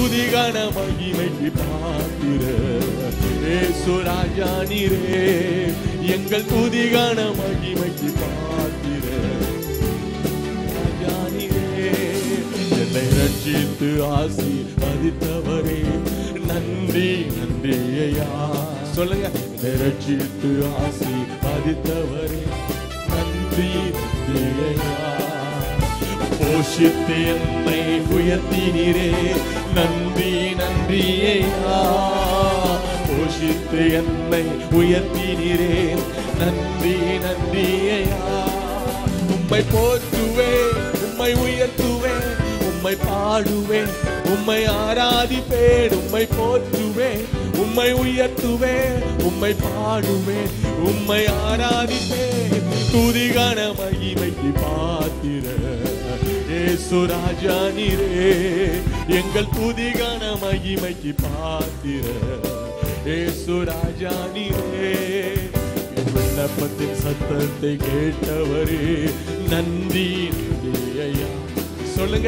துதிகான மகிமைக்கு பாத்திர ஏசு ராஜா நீரே எங்கள் துதிகான மகிமைக்கு பாத்திர ராஜா நீரே என்னை ரட்சித்து ஆசீர்வதித்தவரே நன்றி நன்றி ஐயா சொல்லுங்க என்னை ரட்சித்து ஆசீர்வதித்தவரே நன்றி நன்றி ஐயா போஷித்து என்னை உயர்த்தினீரே நன்றி நன்றி ஐயா போஷித்து என்னை உயர்த்தினீரே நன்றி நன்றி ஐயா உம்மை போற்றுவேன் உம்மை உயர்த்துவேன் உம்மை பாடுவேன் உம்மை ஆராதிப்பேன் உம்மை போற்றுவேன் உம்மை உயர்த்துவேன் உம்மை பாடுவேன் உம்மை ஆராதிப்பேன் துதிகான மகிமைக்கு பாத்திர ஏசு ராஜா நீரே எங்கள் துதிகான மகிமைக்கு பாத்திர ஏசு ராஜா நீரே என் விண்ணப்பத்தின் சத்தத்தை கேட்டவரே நன்றி நன்றி ஐயா சொல்லுங்க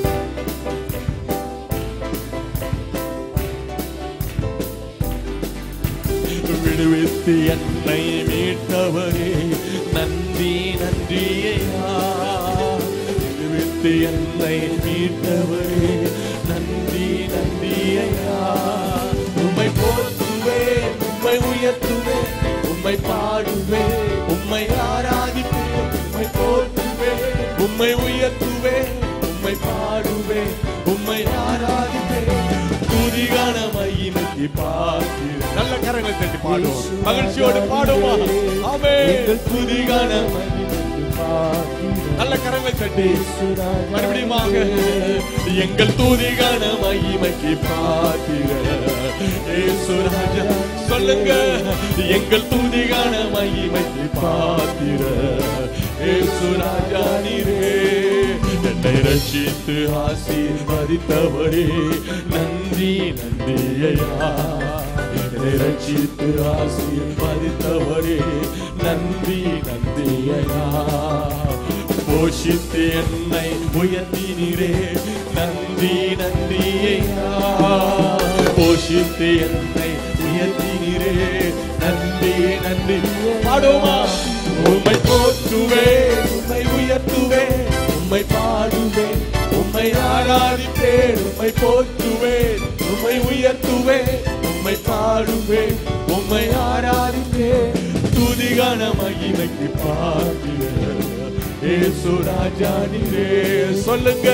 விடுவித்து என்னை மீட்டவரே நன்றி நன்றி ஐயா விடுவித்து என்னை மீட்டவரே நன்றி நன்றி ஐயா உம்மை போற்றுவேன் உம்மை உயர்த்துவேன் உம்மை பாடுவேன் உம்மை ஆராதிப்பேன் உம்மை போற்றுவேன் உம்மை உயர்த்துவேன் உம்மை பாடுவேன் உம்மை ஆராதிப்பேன் துதிகான மகிமைக்கு பார்க்கிறேன் நல்ல கரங்களை தட்டி பாடுவோம் மகிழ்ச்சியோடு பாடுவா ஆமே துதிகான மகிமைக்கு பார்க்கிறேன் நல்ல கரங்களை தட்டி மறுபடியுமாக எங்கள் துதிகான மகிமைக்கு பார்க்கிற ஏசு ராஜா சொல்லுங்க எங்கள் துதிகான மகிமைக்கு பார்க்கிற ஏசு ராஜா நீரே என்னை ரட்சித்து ஆசீர்வதித்தவரே நன்றி நன்றி ஐயா என்னை ரட்சித்து ஆசீர்வதித்தவரே நன்றி நன்றி ஐயா போஷித்து என்னை உயர்த்தினீரே நன்றி நன்றி ஐயா போஷித்து என்னை உயர்த்தினீரே நன்றி நன்றி பாடுமா உம்மை போற்றுவேன் உம்மை உயர்த்துவேன் உம்மை பாடுவேன் உம்மை ஆராதிப்பேன் உம்மை போற்றுவேன் உம்மை உயர்த்துவேன் உம்மை பாடுவேன் உம்மை ஆராதிப்பேன் துதிகான மகிமைக்கு பார்க்கிறேன் ஏசு ராஜா நீரே சொல்லுங்க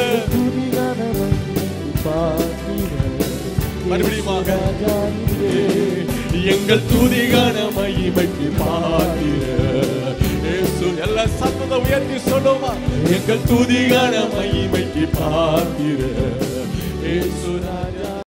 மறுபடியுமாக எங்கள் துதிகான மகிமைக்கு பாத்திர ஏசு எல்லா சத்தத்தை உயர்த்தி சொல்லுமா எங்கள் துதிகான மகிமைக்கு பாத்திர ஏசு ராஜா